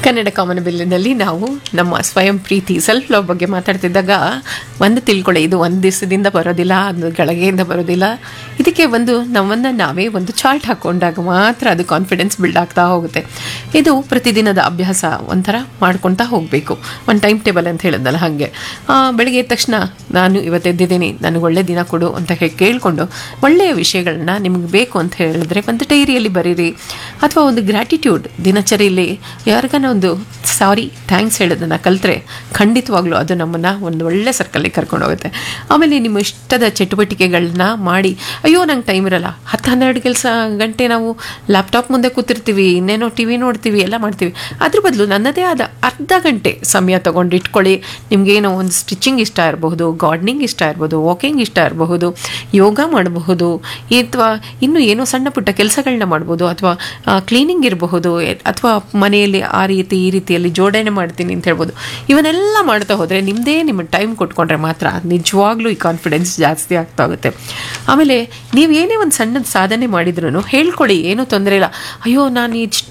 Kannada common ಬಿಲ್ಲಿನಲ್ಲಿ ನಾವು ನಮ್ಮ ಸ್ವಯಂ ಪ್ರೀತಿ ಸೆಲ್ಫ್ ಲವ್ ಬಗ್ಗೆ ಮಾತಾಡ್ತಿದ್ದಾಗ ಒಂದು ತಿಳ್ಕೊಳ್ಳಿ ಇದು ಒಂದು ದಿವಸದಿಂದ ಬರೋದಿಲ್ಲ ಒಂದು ಗಳಿಗೆಯಿಂದ ಬರೋದಿಲ್ಲ ಇದಕ್ಕೆ ಒಂದು ನಮ್ಮನ್ನು ನಾವೇ ಒಂದು ಚಾರ್ಟ್ ಹಾಕ್ಕೊಂಡಾಗ ಮಾತ್ರ ಅದು ಕಾನ್ಫಿಡೆನ್ಸ್ ಬಿಲ್ಡ್ ಆಗ್ತಾ ಹೋಗುತ್ತೆ ಇದು ಪ್ರತಿದಿನದ ಅಭ್ಯಾಸ ಒಂಥರ ಮಾಡ್ಕೊತಾ ಹೋಗಬೇಕು ಒಂದು ಟೈಮ್ ಟೇಬಲ್ ಅಂತ ಹೇಳಿದ್ನಲ್ಲ ಹಾಗೆ ಆ, ಬೆಳಗ್ಗೆ ಎದ್ದ ತಕ್ಷಣ ನಾನು ಇವತ್ತು ಎದ್ದಿದ್ದೀನಿ ನನಗೆ ಒಳ್ಳೆ ದಿನ ಕೊಡು ಅಂತ ಹೇಳಿ ಕೇಳಿಕೊಂಡು ಒಳ್ಳೆಯ ವಿಷಯಗಳನ್ನ ನಿಮ್ಗೆ ಬೇಕು ಅಂತ ಹೇಳಿದ್ರೆ ಒಂದು ಡೈರಿಯಲ್ಲಿ ಬರೀರಿ ಅಥವಾ ಒಂದು ಗ್ರ್ಯಾಟಿಟ್ಯೂಡ್ ದಿನಚರಿಯಲ್ಲಿ ಯಾರಿಗಾನ ಒಂದು ಸಾರಿ ಥ್ಯಾಂಕ್ಸ್ ಹೇಳೋದನ್ನು ಕಲಿತ್ರೆ ಖಂಡಿತವಾಗ್ಲೂ ಅದು ನಮ್ಮನ್ನು ಒಂದು ಒಳ್ಳೆ ಸರ್ಕಲ್ಲಿಗೆ ಕರ್ಕೊಂಡು ಹೋಗುತ್ತೆ ಆಮೇಲೆ ನಿಮ್ಮ ಇಷ್ಟದ ಚಟುವಟಿಕೆಗಳನ್ನ ಮಾಡಿ ಅಯ್ಯೋ ನಂಗೆ ಟೈಮ್ ಇರಲ್ಲ ಹತ್ತು ಹನ್ನೆರಡು ಕೆಲಸ ಗಂಟೆ ನಾವು ಲ್ಯಾಪ್ಟಾಪ್ ಮುಂದೆ ಕೂತಿರ್ತೀವಿ ಇನ್ನೇನೋ ಟಿ ವಿ ನೋಡ್ತೀವಿ ಎಲ್ಲ ಮಾಡ್ತೀವಿ ಅದ್ರ ಬದಲು ನನ್ನದೇ ಆದ ಅರ್ಧ ಗಂಟೆ ಸಮಯ ತಗೊಂಡು ಇಟ್ಕೊಳ್ಳಿ ನಿಮಗೇನೋ ಒಂದು ಸ್ಟಿಚಿಂಗ್ ಇಷ್ಟ ಇರಬಹುದು ಗಾರ್ಡನಿಂಗ್ ಇಷ್ಟ ಇರ್ಬೋದು ವಾಕಿಂಗ್ ಇಷ್ಟ ಇರಬಹುದು ಯೋಗ ಮಾಡಬಹುದು ಅಥವಾ ಇನ್ನು ಏನೋ ಸಣ್ಣ ಪುಟ್ಟ ಕೆಲಸಗಳನ್ನ ಮಾಡ್ಬೋದು ಅಥವಾ ಕ್ಲೀನಿಂಗ್ ಇರಬಹುದು ಅಥವಾ ಮನೆಯಲ್ಲಿ ಆ ರೀತಿ ಈ ರೀತಿಯಲ್ಲಿ ಜೋಡಣೆ ಮಾಡ್ತೀನಿ ಅಂತ ಹೇಳ್ಬೋದು ಇವನ್ನೆಲ್ಲ ಮಾಡ್ತಾ ಹೋದರೆ ನಿಮ್ಮದೇ ನಿಮ್ಮ ಟೈಮ್ ಕೊಟ್ಕೊಂಡ್ರೆ ಮಾತ್ರ ನಿಜವಾಗ್ಲೂ ಈ ಕಾನ್ಫಿಡೆನ್ಸ್ ಜಾಸ್ತಿ ಆಗ್ತಾ ಹೋಗುತ್ತೆ ಆಮೇಲೆ ನೀವು ಏನೇ ಒಂದು ಸಣ್ಣ ಸಾಧನೆ ಮಾಡಿದ್ರು ಹೇಳ್ಕೊಳ್ಳಿ ಏನೂ ತೊಂದರೆ ಇಲ್ಲ ಅಯ್ಯೋ ನಾನು ಇಷ್ಟು